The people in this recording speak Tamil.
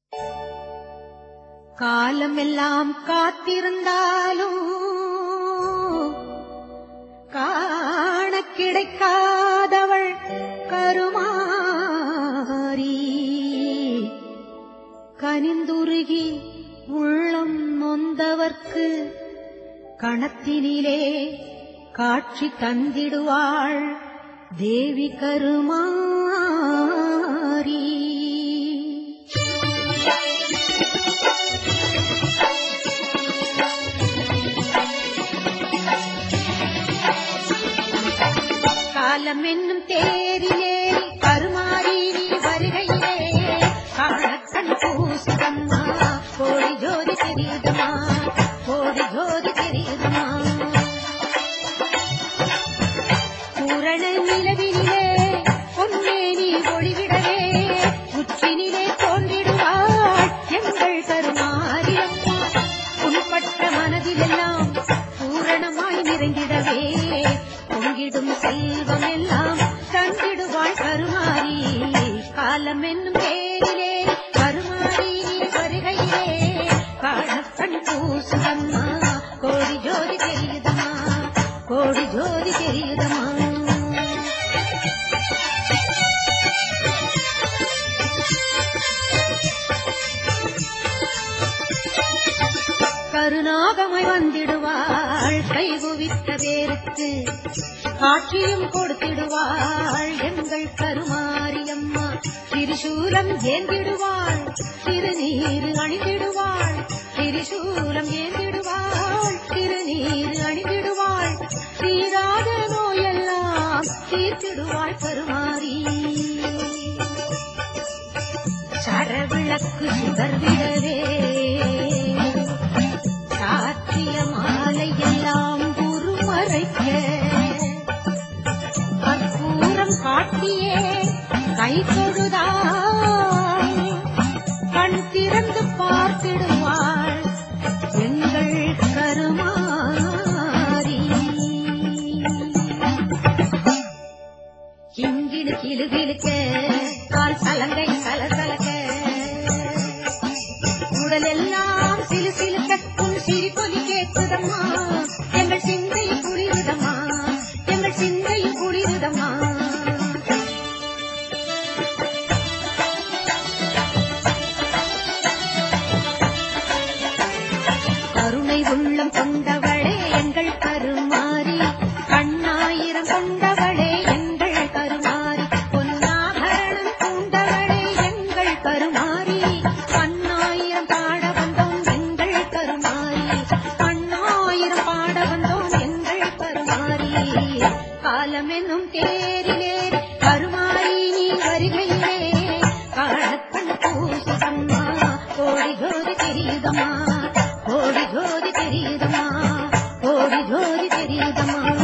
காலமெல்லாம் காத்திருந்தாலும் காண கிடைக்காதவள் கருமாரி கனிந்துருகி உள்ளம் நொந்தவர்க்கு கணத்தினிலே காட்சி தந்திடுவாள் தேவி கருமாரி காலம் என்னும் தேரிலே கருமாறி நீ வருகையிலே காணக்கண் பூசுதம்மா கோடி ஜோதி தெரியுதம்மா கோடி ஜோதி தெரியுதம்மா பூரண நிலவினிலே பொன்னேனி ஒளிவிடவே உச்சினிலே தோன்றிடுவாள் எங்கள் கருமாரியம்மா புண்பட்ட மனதிலெல்லாம் பூரணமாய் நிறைந்திடவே பொங்கிடும் செல்வம் எல்லாம் தந்திடுவாள் கருமாரி காலம் என்னும் பேரிலே கருமாரி நீ வருகையிலே காணப்பண் பூசுதம்மா கோடி ஜோதி தெரியுதம்மா கோடி ஜோதி தெரியுதம்மா கருணாகமை வந்திடுவாள் கைகுவித்த பேருக்கு காட்சியும் கொடுத்திடுவாள் எங்கள் கருமாரியம்மா திரிசூலம் ஏந்திடுவாள் திருநீரு அணிந்திடுவாள் திரிசூலம் ஏந்திடுவாள் திருநீரு அணிந்திடுவாள் தீராத நோயெல்லாம் தீர்த்திடுவாள் கருமாரி சரவிளக்கு சுடர்விடவே சாத்திய மாலை எல்லாம் குருமறைக்க கற்பூரம் காட்டியே கை தொழுதாள் கண் திறந்து பார்த்திடுவாள் எங்கள் கருமாரி கிங்கிடு கிளுகிழுக்க கால் சலங்கை கலசலக்க உடல் எல்லாம் சிலு சிலுக்க உன் சிரிப்பொலி கேட்குதம்மா எங்கள் சிந்தை குளிருதம்மா எங்கள் சிந்தை குளிருதம்மா கருணை உள்ளம் கொண்டவளே எங்கள் கருமாரி கண்ணாயிரம் கொண்டவளே எங்கள் கருமாரி பொன்னாபரணம் பூண்டவளே எங்கள் கருமாரி பன்னாயிரம் பாட வந்தோம் எங்கள் கருமாரி பன்னாயிரம் பாட வந்தோம் எங்கள் கருமாரி காலம் என்னும் தேரிலே கருமாரி நீ வருகையிலே காணக்கண் பூசுதம்மா கோடி ஜோதி தெரியுதம்மா கோடி ஜோதி தெரியுதம்மா கோடி ஜோதி தெரியுதம்மா